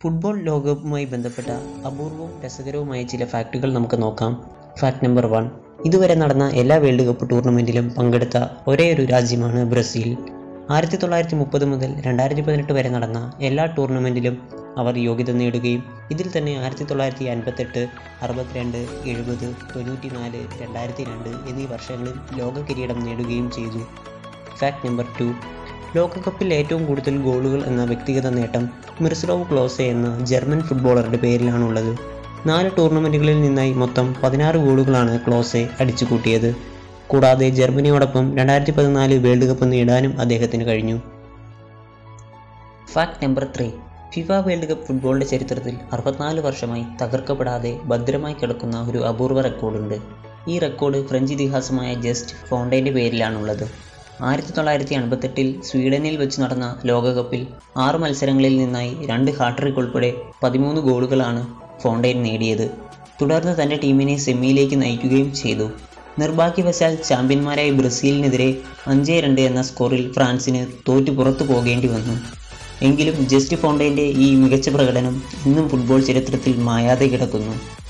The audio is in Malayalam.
ഫുട്ബോൾ ലോകകപ്പുമായി ബന്ധപ്പെട്ട അപൂർവവും രസകരവുമായ ചില ഫാക്റ്റുകൾ നമുക്ക് നോക്കാം ഫാക്ട് നമ്പർ വൺ ഇതുവരെ നടന്ന എല്ലാ വേൾഡ് കപ്പ് ടൂർണമെൻറ്റിലും പങ്കെടുത്ത ഒരേയൊരു രാജ്യമാണ് ബ്രസീൽ ആയിരത്തി തൊള്ളായിരത്തി മുപ്പത് മുതൽ രണ്ടായിരത്തി പതിനെട്ട് വരെ നടന്ന എല്ലാ ടൂർണമെൻറ്റിലും അവർ യോഗ്യത നേടുകയും ഇതിൽ തന്നെ ആയിരത്തി തൊള്ളായിരത്തി അൻപത്തെട്ട് അറുപത്തിരണ്ട് എഴുപത് തൊണ്ണൂറ്റി നാല് രണ്ടായിരത്തി രണ്ട് എന്നീ വർഷങ്ങളിൽ ലോക കിരീടം നേടുകയും ചെയ്തു ഫാക്ട് നമ്പർ ടു ലോകകപ്പിൽ ഏറ്റവും കൂടുതൽ ഗോളുകൾ എന്ന വ്യക്തിഗത നേട്ടം മിർസ്ലോവ് ക്ലോസെ എന്ന ജർമ്മൻ ഫുട്ബോളറുടെ പേരിലാണുള്ളത് നാല് ടൂർണമെൻറ്റുകളിൽ നിന്നായി മൊത്തം പതിനാറ് ഗോളുകളാണ് ക്ലോസെ അടിച്ചുകൂട്ടിയത് കൂടാതെ ജർമ്മനിയോടൊപ്പം രണ്ടായിരത്തി പതിനാല് വേൾഡ് കപ്പ് നേടാനും അദ്ദേഹത്തിന് കഴിഞ്ഞു fact number three FIFA world cup ഫുട്ബോളിൻ്റെ ചരിത്രത്തിൽ അറുപത്തിനാല് വർഷമായി തകർക്കപ്പെടാതെ ഭദ്രമായി കിടക്കുന്ന ഒരു അപൂർവ റെക്കോർഡുണ്ട് ഈ റെക്കോർഡ് ഫ്രഞ്ച് ഇതിഹാസമായ ജസ്റ്റ് ഫോണ്ടൈൻ്റെ പേരിലാണുള്ളത് ആയിരത്തി തൊള്ളായിരത്തി അൻപത്തെട്ടിൽ സ്വീഡനിൽ വെച്ച് നടന്ന ലോകകപ്പിൽ ആറ് മത്സരങ്ങളിൽ നിന്നായി രണ്ട് ഹാട്രിക് ഉൾപ്പെടെ പതിമൂന്ന് ഗോളുകളാണ് ഫോണ്ടൈൻ നേടിയത് തുടർന്ന് തൻ്റെ ടീമിനെ സെമിയിലേക്ക് നയിക്കുകയും ചെയ്തു നിർഭാഗ്യവശാൽ ചാമ്പ്യന്മാരായ ബ്രസീലിനെതിരെ അഞ്ച് രണ്ട് എന്ന സ്കോറിൽ ഫ്രാൻസിന് തോറ്റു പുറത്തു പോകേണ്ടി വന്നു എങ്കിലും ജസ്റ്റ് ഫോണ്ടൈൻ്റെ ഈ മികച്ച പ്രകടനം ഇന്നും ഫുട്ബോൾ ചരിത്രത്തിൽ മായാതെ കിടക്കുന്നു